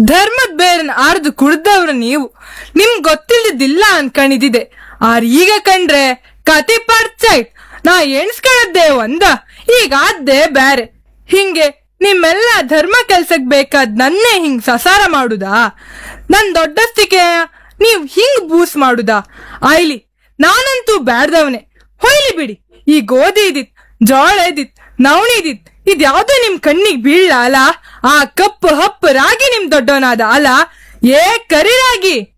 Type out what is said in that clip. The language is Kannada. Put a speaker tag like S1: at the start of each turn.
S1: ಧರ್ಮದ್ ಬೇರನ್ ಆರ್ದು ಕುಡ್ದವ್ರು ನೀವು ನಿಮ್ ಗೊತ್ತಿಲ್ದಿದ್ದಿಲ್ಲ ಅನ್ಕಣಿದಿದೆ ಆರ್ ಈಗ ಕಂಡ್ರೆ ಕತಿ ಪರ್ಚೈಟ್ ನಾ ಎಣ್ಸ್ಕೊಳ್ಳದ್ದೆ ಒಂದ ಈಗ ಆದ್ದೆ ಬ್ಯಾರೆ ಹಿಂಗೆ ನಿಮ್ಮೆಲ್ಲ ಧರ್ಮ ಕೆಲ್ಸಕ್ ಬೇಕಾದ್ ನನ್ನೇ ಹಿಂಗ್ ಸಸಾರ ಮಾಡುದಾ ನನ್ ದೊಡ್ಡಸ್ತಿಕೆ ನೀವ್ ಹಿಂಗ್ ಬೂಸ್ ಮಾಡುದಾ ಆಯ್ಲಿ ನಾನಂತೂ ಬ್ಯಾಡ್ದವನೆ ಹೊಯ್ಲಿ ಬಿಡಿ ಈ ಗೋಧಿ ಇದಿತ್ ಜೋಳ ಇದಿತ್ ನವಣಿ ಇದಿತ್ ಇದ್ಯಾವ್ದೋ ನಿಮ್ ಕಣ್ಣಿಗ್ ಬೀಳ್ಲ ಅಲ್ಲ ಆ ಕಪ್ಪು ಹಪ್ಪು ರಾಗಿ ನಿಮ್ ದೊಡ್ಡವನಾದ ಅಲ್ಲ ಏ ಕರಿ ರಾಗಿ